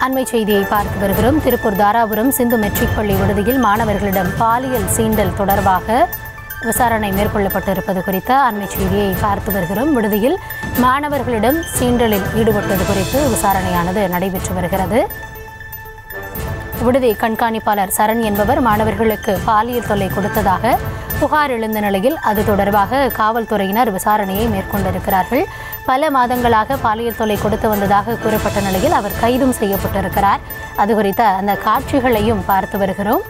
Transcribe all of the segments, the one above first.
அண்மை செய்தியை பார்த்து வருகிறோம் திருப்பூர் தாராபுரம் சிந்து மெட்ரிக் பள்ளி விடுதியில் மாணவர்களிடம் பாலியல் சீண்டல் தொடர்பாக விசாரணை மேற்கொள்ளப்பட்டிருப்பது குறித்த அண்மை செய்தியை பார்த்து வருகிறோம் விடுதியில் மாணவர்களிடம் சீண்டலில் ஈடுபட்டது குறித்து விசாரணையானது நடைபெற்று வருகிறது விடுதி கண்காணிப்பாளர் சரண் என்பவர் மாணவர்களுக்கு பாலியல் தொல்லை கொடுத்ததாக புகார் எழுந்த நிலையில் அது தொடர்பாக காவல்துறையினர் விசாரணையை மேற்கொண்டிருக்கிறார்கள் பல மாதங்களாக பாலியல் தொல்லை கொடுத்து வந்ததாக கூறப்பட்ட நிலையில் அவர் கைதும் செய்யப்பட்டிருக்கிறார் அது குறித்த அந்த காட்சிகளையும் பார்த்து வருகிறோம்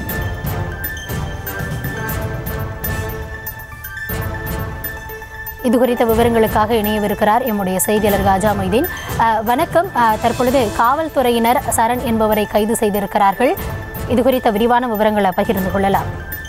இது குறித்த விவரங்களுக்காக இணையவிருக்கிறார் எம்முடைய செய்தியாளர் காஜா மொய்தீன் அஹ், வணக்கம் அஹ், தற்பொழுது காவல்துறையினர் சரண் என்பவரை கைது செய்திருக்கிறார்கள் இது குறித்த விரிவான விவரங்களை பகிர்ந்து கொள்ளலாம்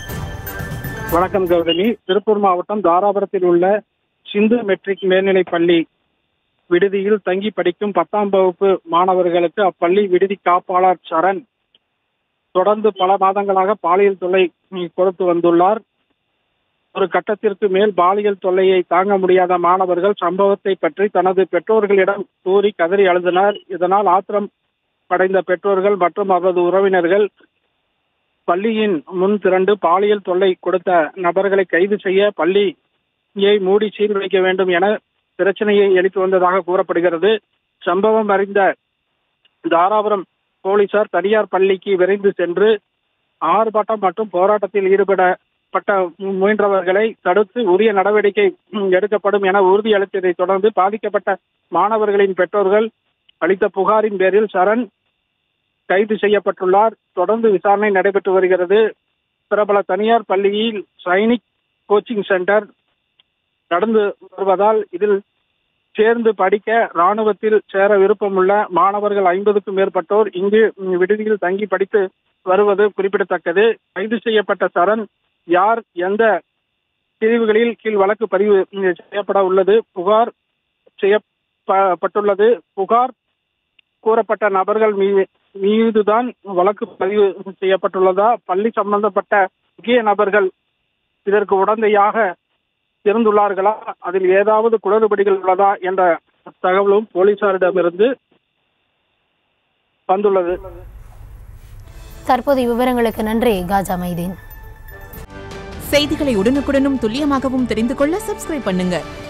வணக்கம் கௌதமி திருப்பூர் மாவட்டம் தாராபுரத்தில் உள்ள சிந்து மெட்ரிக் மேல்நிலைப் பள்ளி விடுதியில் தங்கி படிக்கும் பத்தாம் வகுப்பு மாணவர்களுக்கு அப்பள்ளி விடுதி காப்பாளர் சரண் தொடர்ந்து பல மாதங்களாக பாலியல் தொல்லை ம், கொடுத்து வந்துள்ளார் ஒரு கட்டத்திற்கு மேல் பாலியல் தொல்லையை தாங்க முடியாத மாணவர்கள் சம்பவத்தை பற்றி தனது பெற்றோர்களிடம் கூறி கதறி அழுதினர் இதனால் ஆத்திரம் படைந்த பெற்றோர்கள் மற்றும் அவரது உறவினர்கள் பள்ளியின் முன் திரண்டு பாலியல் தொல்லை கொடுத்த நபர்களை கைது செய்ய பள்ளியை மூடி சீல் வைக்க வேண்டும் என பிரச்சனையை எழுப்பி வந்ததாக கூறப்படுகிறது சம்பவம் அறிந்த தாராபுரம் போலீசார் தனியார் பள்ளிக்கு விரைந்து சென்று ஆர்ப்பாட்டம் மற்றும் போராட்டத்தில் ஈடுபடப்பட்ட முயன்றவர்களை தடுத்து உரிய நடவடிக்கை ம், எடுக்கப்படும் என உறுதியளித்ததை தொடர்ந்து பாதிக்கப்பட்ட மாணவர்களின் பெற்றோர்கள் அளித்த புகாரின் பேரில் சரண் கைது செய்யப்பட்டுள்ளார் தொடர்ந்து விசாரணை நடைபெற்று வருகிறது பிரபல தனியார் பள்ளியில் சைனிக் கோச்சிங் சென்டர் நடந்து வருவதால் இதில் சேர்ந்து படிக்க ராணுவத்தில் சேர விருப்பமுள்ள மாணவர்கள் ஐம்பதுக்கும் மேற்பட்டோர் இங்கு ம், விடுதியில் தங்கி படித்து வருவது குறிப்பிடத்தக்கது கைது செய்யப்பட்ட சரண் யார் எந்த பிரிவுகளில் கீழ் வழக்கு பதிவு ம், செய்யப்பட உள்ளது புகார் செய்யப்பட்டுள்ளது புகார் கூறப்பட்ட நபர்கள் மீது மீதுதான் வழக்கு பதிவு செய்யப்பட்டுள்ளதா பள்ளி சம்பந்தப்பட்ட முக்கிய நபர்கள் இதற்கு உடந்தையாக இருந்துள்ளார்களா அதில் ஏதாவது குளறுபடிகள் உள்ளதா என்ற தகவலும் போலீசாரிடமிருந்து வந்துள்ளது தற்போதைய விவரங்களுக்கு நன்றி காஜா மைதீன் செய்திகளை உடனுக்குடனும் துல்லியமாகவும் தெரிந்து கொள்ள சப்ஸ்கிரைப் பண்ணுங்க